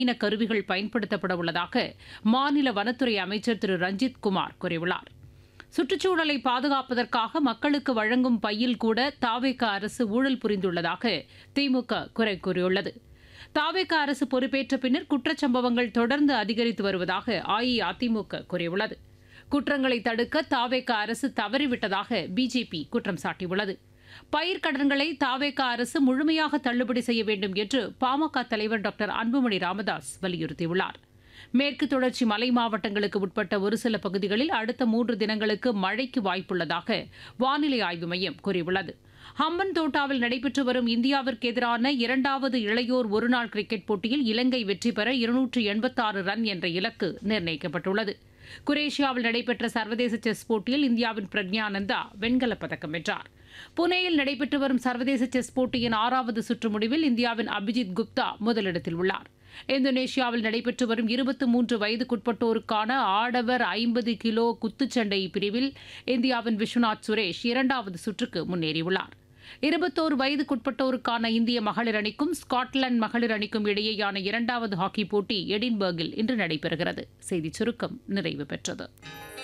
நவீன கருவிகள் பயன்படுத்தப்பட உள்ளதாக மாநில வனத்துறை அமைச்சர் திரு ரஞ்சித் குமார் கூறியுள்ளார் சுற்றுச்சூழலை பாதுகாப்பதற்காக மக்களுக்கு வழங்கும் பையில் கூட தாவேக அரசு ஊழல் புரிந்துள்ளதாக திமுக குறை கூறியுள்ளது தாவேக அரசு பொறுப்பேற்ற பின்னர் குற்றச்சம்பவங்கள் தொடர்ந்து அதிகரித்து வருவதாக அஇஅதிமுக கூறியுள்ளது குற்றங்களை தடுக்க தாவேக அரசு தவறிவிட்டதாக பிஜேபி குற்றம் சாட்டியுள்ளது பயிர்க்கடன்களை தாவேக அரசு முழுமையாக தள்ளுபடி செய்ய வேண்டும் என்று பாமக தலைவர் டாக்டர் அன்புமணி ராமதாஸ் வலியுறுத்தியுள்ளார் மேற்கு தொடர்ச்சி மலை மாவட்டங்களுக்கு உட்பட்ட ஒரு சில பகுதிகளில் அடுத்த மூன்று தினங்களுக்கு மழைக்கு வாய்ப்புள்ளதாக வானிலை ஆய்வு மையம் கூறியுள்ளது ஹம்பன் தோட்டாவில் நடைபெற்று வரும் இந்தியாவிற்கு எதிரான இரண்டாவது இளையோர் ஒருநாள் கிரிக்கெட் போட்டியில் இலங்கை வெற்றி பெற இருநூற்று எண்பத்தாறு ரன் என்ற இலக்கு நிர்ணயிக்கப்பட்டுள்ளது குரேஷியாவில் நடைபெற்ற சர்வதேச செஸ் போட்டியில் இந்தியாவின் பிரக்ஞானந்தா வெண்கலப் பதக்கம் வென்றார் புனேயில் நடைபெற்று வரும் சர்வதேச செஸ் போட்டியின் ஆறாவது சுற்று முடிவில் இந்தியாவின் அபிஜித் குப்தா முதலிடத்தில் உள்ளார் இந்தோனேஷியாவில் நடைபெற்று வரும் இருபத்தி மூன்று வயதுக்குட்பட்டோருக்கான ஆடவர் ஐம்பது கிலோ குத்துச்சண்டை பிரிவில் இந்தியாவின் விஸ்வநாத் சுரேஷ் இரண்டாவது சுற்றுக்கு முன்னேறியுள்ளார் இருபத்தோரு வயதுக்குட்பட்டோருக்கான இந்திய மகளிர் அணிக்கும் ஸ்காட்லாந்து மகளிர் அணிக்கும் இடையேயான இரண்டாவது ஹாக்கி போட்டி எடின்பர்கில் இன்று நடைபெறுகிறது செய்திச் சுருக்கம் நிறைவு பெற்றது